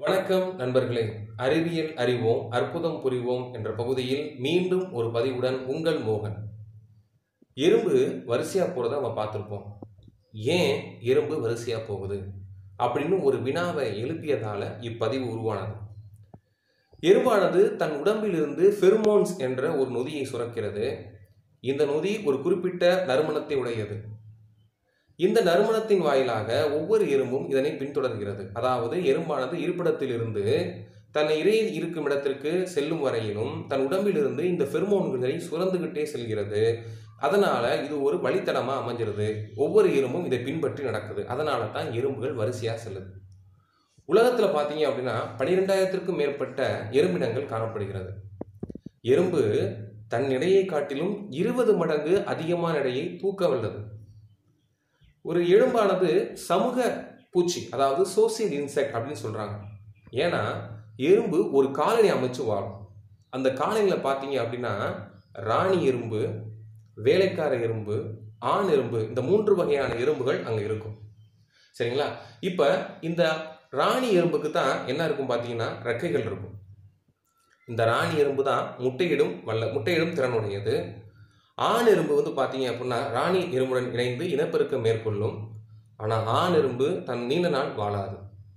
வணக்கம் நண்பர்களே அறிவியல் அறிவோம் அற்புதம் புரிவோம் என்ற பகுதியில் மீண்டும் ஒரு பதிவுடன் உங்கள் மோகன் எறும்பு வரிசையா போறத நம்ம பார்த்துருப்போம் ஏன் எறும்பு வரிசையா போகுது அப்படின்னு ஒரு வினாவை எழுப்பியதால இப்பதிவு உருவானது எறும்பானது தன் உடம்பிலிருந்து ஃபெர்மோன்ஸ் என்ற ஒரு நொதியை சுரக்கிறது இந்த நொதி ஒரு குறிப்பிட்ட நறுமணத்தை உடையது இந்த நறுமணத்தின் வாயிலாக ஒவ்வொரு எறும்பும் இதனை பின்தொடர்கிறது அதாவது எறும்பானது இருப்பிடத்திலிருந்து தன் இறை இருக்கும் இடத்திற்கு செல்லும் வரையிலும் தன் உடம்பிலிருந்து இந்த ஃபெர்மோன்களை சுரந்துகிட்டே செல்கிறது அதனால இது ஒரு வழித்தடமா அமைஞ்சிருது ஒவ்வொரு எறும்பும் இதை பின்பற்றி நடக்குது அதனால தான் எறும்புகள் வரிசையா செல்லுது உலகத்துல பாத்தீங்க அப்படின்னா பனிரெண்டாயிரத்திற்கும் மேற்பட்ட எறும்பினங்கள் காணப்படுகிறது எறும்பு தன் எடையை காட்டிலும் இருபது மடங்கு அதிகமான எடையை தூக்க வல்லது ஒரு எறும்பானது சமூக பூச்சி அதாவது சோசியல் இன்செக்ட் அப்படின்னு சொல்றாங்க ஏன்னா எறும்பு ஒரு காலனி அமைச்சு வாழும் அந்த காலனியில் பார்த்தீங்க அப்படின்னா ராணி எறும்பு வேலைக்கார எறும்பு ஆண் எறும்பு இந்த மூன்று வகையான எறும்புகள் அங்கே இருக்கும் சரிங்களா இப்போ இந்த ராணி எறும்புக்கு தான் என்ன இருக்கும் பார்த்தீங்கன்னா ரெக்கைகள் இருக்கும் இந்த ராணி எறும்பு தான் முட்டையிடும் வல்ல முட்டையிடும் திறனுடையது ஆண் எறும்பு வந்து பார்த்தீங்க அப்படின்னா ராணி எறும்புடன் இணைந்து இனப்பெருக்கம் மேற்கொள்ளும் ஆனால் ஆண் எறும்பு தன் நீண்ட நாள் வாழாது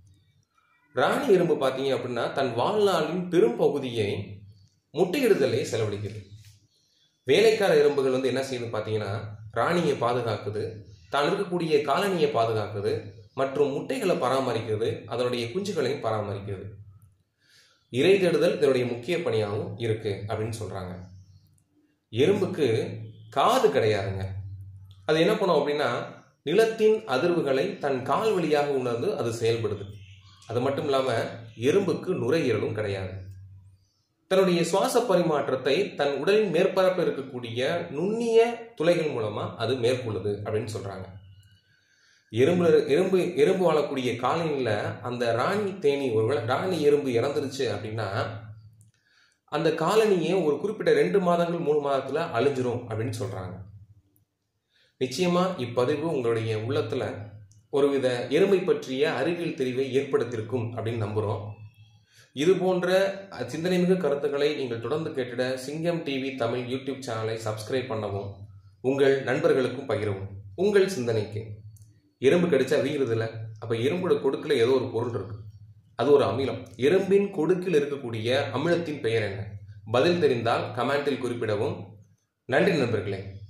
ராணி எறும்பு பார்த்தீங்க அப்படின்னா தன் வாழ்நாளின் பெரும் பகுதியை முட்டையிடுதலே செலவழிக்குது வேலைக்கார எறும்புகள் வந்து என்ன செய்யுது பார்த்தீங்கன்னா ராணியை பாதுகாக்குது தான் இருக்கக்கூடிய காலனியை பாதுகாக்குது மற்றும் முட்டைகளை பராமரிக்கிறது அதனுடைய குஞ்சுகளையும் பராமரிக்கிறது இறை தேடுதல் இதனுடைய முக்கிய பணியாகவும் இருக்கு அப்படின்னு சொல்றாங்க எறும்புக்கு காது கிடையாதுங்க அது என்ன பண்ணும் அப்படின்னா நிலத்தின் அதிர்வுகளை தன் கால் வழியாக உணர்ந்து அது செயல்படுது அது மட்டும் இல்லாம எறும்புக்கு நுரையீரலும் கிடையாது தன்னுடைய சுவாச பரிமாற்றத்தை தன் உடலின் மேற்பரப்பில் இருக்கக்கூடிய நுண்ணிய துளைகள் மூலமா அது மேற்கொள்ளுது அப்படின்னு சொல்றாங்க எறும்பு எறும்பு எறும்பு வாழக்கூடிய காலனியில் அந்த ராணி தேனி ஒருவேளை ராணி எறும்பு இறந்துருச்சு அப்படின்னா அந்த காலனியே ஒரு குறிப்பிட்ட ரெண்டு மாதங்கள் மூணு மாதத்துல அழிஞ்சிரும் அப்படின்னு சொல்றாங்க நிச்சயமா இப்பதிவு உங்களுடைய உள்ளத்துல ஒருவித எருமை பற்றிய அறிவியல் தெரிவை ஏற்படுத்தியிருக்கும் அப்படின்னு நம்புறோம் இது போன்ற சிந்தனைமிகு கருத்துக்களை நீங்கள் தொடர்ந்து கேட்டிட சிங்கம் டிவி தமிழ் யூடியூப் சேனலை சப்ஸ்கிரைப் பண்ணவும் உங்கள் நண்பர்களுக்கும் பகிரவும் உங்கள் சிந்தனைக்கு எறும்பு கடிச்சா வீங்குறதில்ல அப்ப எறும்போட கொடுக்குல ஏதோ ஒரு பொருள் இருக்கு அது ஒரு அமிலம் எறும்பின் கொடுக்கில் இருக்கக்கூடிய அமிலத்தின் பெயர் என்ன பதில் தெரிந்தால் கமெண்டில் குறிப்பிடவும் நன்றி நண்பர்களே